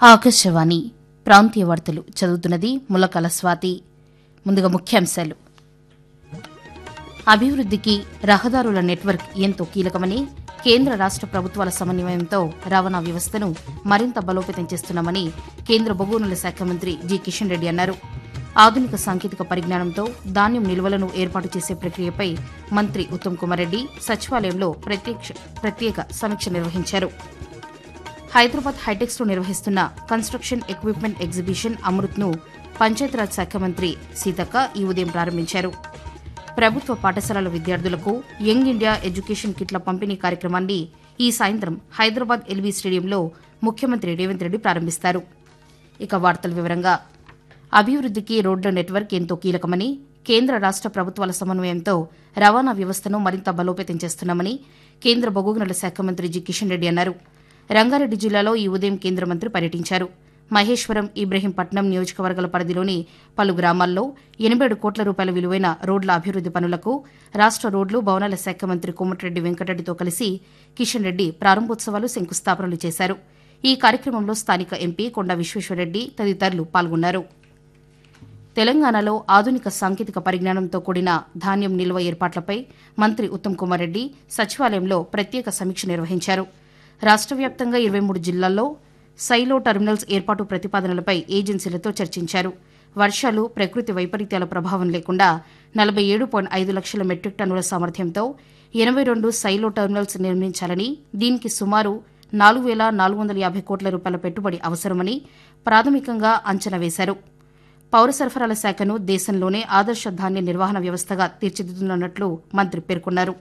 ఆకాశవాణి ప్రాంతీయ వార్తలు చదువుతున్నది ములకల స్వాతి ముందుగా ముఖ్యాంశాలు అభివృద్దికి రహదారుల నెట్వర్క్ ఎంతో కీలకమని కేంద్ర రాష్ట ప్రభుత్వాల సమన్వయంతో రవాణా వ్యవస్థను మరింత బలోపేతం చేస్తున్నామని కేంద్ర బొగ్గునుల శాఖ మంత్రి జి కిషన్ రెడ్డి అన్నారు ఆధునిక సాంకేతిక పరిజ్ఞానంతో ధాన్యం నిల్వలను ఏర్పాటు చేసే ప్రక్రియపై మంత్రి ఉత్తమ్ కుమార్ రెడ్డి సచివాలయంలో ప్రత్యక్ష- ప్రత్యేక సమీక్ష నిర్వహించారు హైదరాబాద్ హైటెక్స్ లో నిర్వహిస్తున్న కన్స్ట్రక్షన్ ఎక్విప్మెంట్ ఎగ్జిబిషన్ అమృత్ను పంచాయతీరాజ్ శాఖ మంత్రి సీతక్క ఈ ఉదయం ప్రారంభించారు ప్రభుత్వ పాఠశాలల విద్యార్థులకు యంగ్ ఇండియా ఎడ్యుకేషన్ కిట్ల పంపిణీ కార్యక్రమాన్ని ఈ సాయంత్రం హైదరాబాద్ ఎల్బీ స్టేడియంలో ముఖ్యమంత్రి రేవంత్ రెడ్డి ప్రారంభిస్తారు ఇక వార్తల వివరంగా అభివృద్దికి రోడ్ల నెట్వర్క్ ఎంతో కీలకమని కేంద్ర రాష్ట ప్రభుత్వాల సమన్వయంతో రవాణా వ్యవస్థను మరింత బలోపేతం చేస్తున్నామని కేంద్ర బొగ్గుగనుల శాఖ మంత్రి జి కిషన్ రెడ్డి అన్నారు రంగారెడ్డి జిల్లాలో ఈ ఉదయం కేంద్ర మంత్రి పర్యటించారు మహేశ్వరం ఇబ్రహీంపట్నం నియోజకవర్గాల పరిధిలోని పలు గ్రామాల్లో ఎనభై ఏడు కోట్ల రూపాయల విలువైన రోడ్ల అభివృద్ది పనులకు రాష్ట రోడ్లు భవనాల శాఖ మంత్రి కోమటిరెడ్డి వెంకటరెడ్డితో కలిసి కిషన్ రెడ్డి ప్రారంభోత్సవాలు శంకుస్థాపనలు చేశారు ఈ కార్యక్రమంలో స్థానిక ఎంపీ కొండ విశ్వేశ్వరరెడ్డి తదితరులు పాల్గొన్నారు తెలంగాణలో ఆధునిక సాంకేతిక పరిజ్ఞానంతో కూడిన ధాన్యం నిల్వ ఏర్పాట్లపై మంత్రి ఉత్తమ్ కుమార్ రెడ్డి సచివాలయంలో ప్రత్యేక సమీక్ష నిర్వహించారు రాష్ట వ్యాప్తంగా ఇరవై మూడు జిల్లాల్లో సైలో టెర్మినల్స్ ఏర్పాటు ప్రతిపాదనలపై ఏజెన్సీలతో చర్చించారు వర్షాలు ప్రకృతి వైపరీత్యాల ప్రభావం లేకుండా నలభై ఏడు పాయింట్ ఐదు లక్షల మెట్రిక్ టన్నుల సామర్థ్యంతో ఎనభై రెండు సైలో టెర్మినల్స్ నిర్మించాలని దీనికి సుమారు నాలుగు వేల నాలుగు వందల యాభై కోట్ల రూపాయల పెట్టుబడి అవసరమని ప్రాథమికంగా అంచనా వేశారు పౌర సరఫరాల శాఖను దేశంలోనే ఆదర్శ ధాన్య నిర్వహణ వ్యవస్థగా తీర్చిదిద్దుతున్నట్లు మంత్రి పేర్కొన్నారు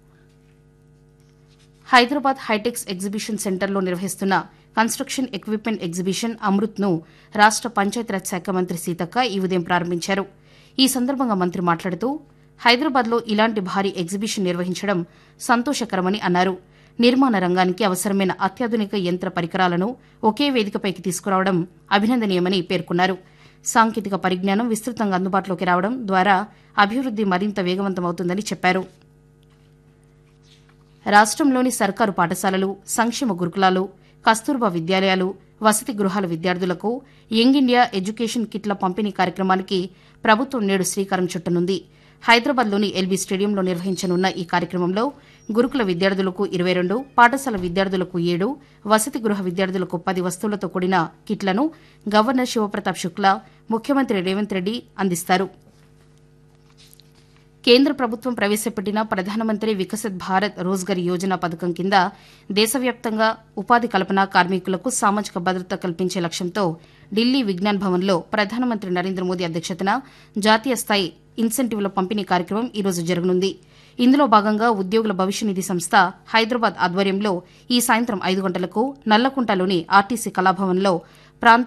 హైదరాబాద్ హైటెక్స్ ఎగ్జిబిషన్ సెంటర్లో నిర్వహిస్తున్న కన్స్ట్రక్షన్ ఎక్విప్మెంట్ ఎగ్జిబిషన్ అమృత్ను రాష్ట పంచాయతీరాజ్ శాఖ మంత్రి సీతక్క ఈ ఉదయం ప్రారంభించారు ఈ సందర్భంగా మంత్రి మాట్లాడుతూ హైదరాబాద్లో ఇలాంటి భారీ ఎగ్జిబిషన్ నిర్వహించడం సంతోషకరమని అన్నారు నిర్మాణ రంగానికి అవసరమైన అత్యాధునిక యంత్ర పరికరాలను ఒకే వేదికపైకి తీసుకురావడం అభినందనీయమని పేర్కొన్నారు సాంకేతిక పరిజ్ఞానం విస్తృతంగా అందుబాటులోకి రావడం ద్వారా అభివృద్ది మరింత వేగవంతమవుతుందని చెప్పారు రాష్ట్రంలోని సర్కారు పాఠశాలలు సంక్షేమ గురుకులాలు కస్తూర్బా విద్యాలయాలు వసతి గృహాల విద్యార్థులకు యంగ్ ఇండియా ఎడ్యుకేషన్ కిట్ల పంపిణీ కార్యక్రమానికి ప్రభుత్వం నేడు శ్రీకారం చుట్టనుంది హైదరాబాద్లోని ఎల్బీ స్టేడియంలో నిర్వహించనున్న ఈ కార్యక్రమంలో గురుకుల విద్యార్థులకు ఇరవై రెండు పాఠశాల విద్యార్థులకు ఏడు వసతి గృహ విద్యార్థులకు పది వస్తువులతో కూడిన కిట్లను గవర్నర్ శివప్రతాప్ శుక్లా ముఖ్యమంత్రి రేవంత్ రెడ్డి అందిస్తారు కేంద్ర ప్రభుత్వం ప్రవేశపెట్టిన ప్రధానమంత్రి వికసిత్ భారత్ రోజ్గర్ యోజన పథకం కింద దేశవ్యాప్తంగా ఉపాధి కల్పన కార్మికులకు సామాజిక భద్రత కల్పించే లక్ష్యంతో ఢిల్లీ విజ్ఞాన్ భవన్లో ప్రధానమంత్రి నరేంద్ర మోదీ అధ్యక్షతన జాతీయ స్థాయి ఇన్సెంటివ్ల పంపిణీ కార్యక్రమం ఈ రోజు జరగనుంది ఇందులో భాగంగా ఉద్యోగుల భవిష్య నిధి సంస్థ హైదరాబాద్ ఆధ్వర్యంలో ఈ సాయంత్రం ఐదు గంటలకు నల్లకుంటలోని ఆర్టీసీ కళాభవన్లో ప్రాంతీయ